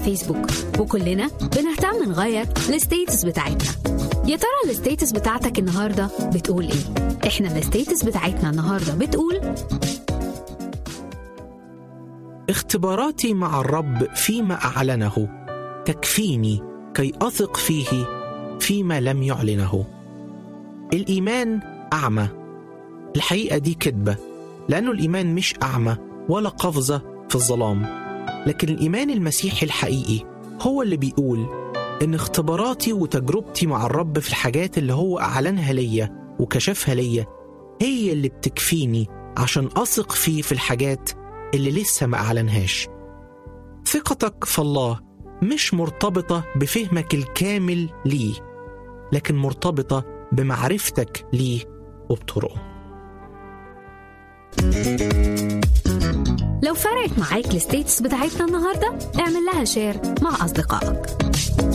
فيسبوك وكلنا بنهتم نغير الستيتس بتاعتنا يا ترى الستيتس بتاعتك النهارده بتقول ايه احنا الستيتس بتاعتنا النهارده بتقول اختباراتي مع الرب فيما اعلنه تكفيني كي اثق فيه فيما لم يعلنه الايمان اعمى الحقيقه دي كذبه لانه الايمان مش اعمى ولا قفزه في الظلام لكن الايمان المسيحي الحقيقي هو اللي بيقول ان اختباراتي وتجربتي مع الرب في الحاجات اللي هو اعلنها ليا وكشفها ليا هي اللي بتكفيني عشان اثق فيه في الحاجات اللي لسه ما اعلنهاش ثقتك في الله مش مرتبطه بفهمك الكامل ليه لكن مرتبطه بمعرفتك ليه وبطرقه لو فرقت معاك الستيتس بتاعتنا النهارده اعمل لها شير مع اصدقائك